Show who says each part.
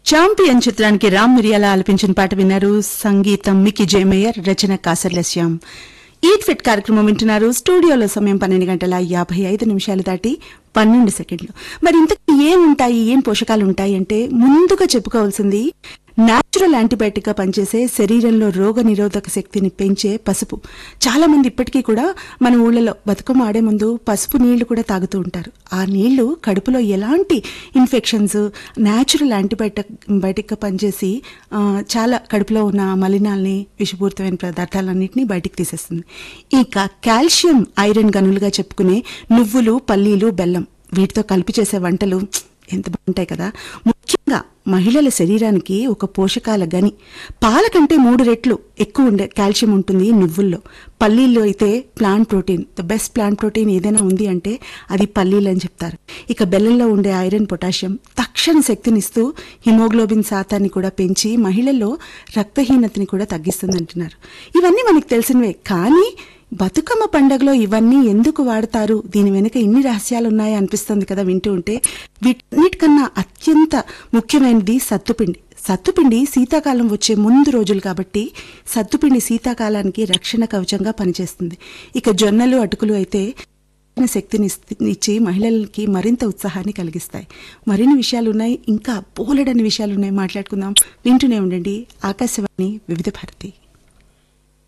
Speaker 1: champion చిత్రానికి రామ్ మిరియాల ఆలపించిన పాట విన్నారు సంగీతం మికి జయమేయర్ రచన కాసర్ల శ్యామ్ ఈట్ ఫిట్ కార్యక్రమం వింటున్నారు స్టూడియోలో సమయం పన్నెండు గంటల యాభై ఐదు నిమిషాలు దాటి పన్నెండు సెకండ్లు మరి ఇంతకీ ఏం ఉంటాయి ఏం పోషకాలు ఉంటాయి అంటే ముందుగా చెప్పుకోవాల్సింది న్యాచురల్ యాంటీబయాటిక్ గా పనిచేసే శరీరంలో రోగ నిరోధక శక్తిని పెంచే పసుపు చాలా మంది ఇప్పటికీ కూడా మన ఊళ్ళలో బతుకమ్మ ఆడే ముందు పసుపు నీళ్లు కూడా తాగుతూ ఉంటారు ఆ నీళ్లు కడుపులో ఎలాంటి ఇన్ఫెక్షన్స్ న్యాచురల్ యాంటీబయాటిక్ బయటికి పనిచేసి ఆ, చాలా కడుపులో ఉన్న మలినాల్ని విషపూరితమైన పదార్థాలన్నింటినీ బయటికి తీసేస్తుంది ఇంకా కాల్షియం ఐరన్ గనులుగా చెప్పుకునే నువ్వులు పల్లీలు బెల్లం వీటితో కలిపి చేసే వంటలు ఛ్, ఎంత బాగుంటాయి కదా ముఖ్యంగా మహిళల శరీరానికి ఒక పోషకాల గని పాల కంటే మూడు రెట్లు ఎక్కువ ఉండే కాల్షియం ఉంటుంది నువ్వుల్లో పల్లీల్లో అయితే plant protein the best plant protein ఏదైనా ఉంది అంటే అది పల్లీలు అని చెప్తారు ఇక బెల్లంలో ఉండే ఐరన్ పొటాషియం తక్షణ శక్తినిస్తూ హిమోగ్లోబిన్ శాతాన్ని కూడా పెంచి మహిళల్లో రక్తహీనతని కూడా తగ్గిస్తుంది అంటున్నారు ఇవన్నీ మనకు తెలిసినవే కానీ బతుకమ్మ పండగలో ఇవన్నీ ఎందుకు వాడతారు దీని వెనుక ఇన్ని రహస్యాలు ఉన్నాయా అనిపిస్తుంది కదా వింటూ ఉంటే వీటన్నిటికన్నా అత్యంత ముఖ్యమైనది సత్తుపిండి సత్తుపిండి శీతాకాలం వచ్చే ముందు రోజులు కాబట్టి సత్తుపిండి శీతాకాలానికి రక్షణ కవచంగా పనిచేస్తుంది ఇక జొన్నలు అటుకులు అయితే శక్తిని ఇస్త- ఇచ్చి మహిళలకి మరింత ఉత్సాహాన్ని కలిగిస్తాయి మరిన్ని విషయాలు ఉన్నాయి ఇంకా బోలెడన్ని విషయాలు ఉన్నాయి మాట్లాడుకుందాం వింటూనే ఉండండి ఆకాశవాణి వివిధ భారతి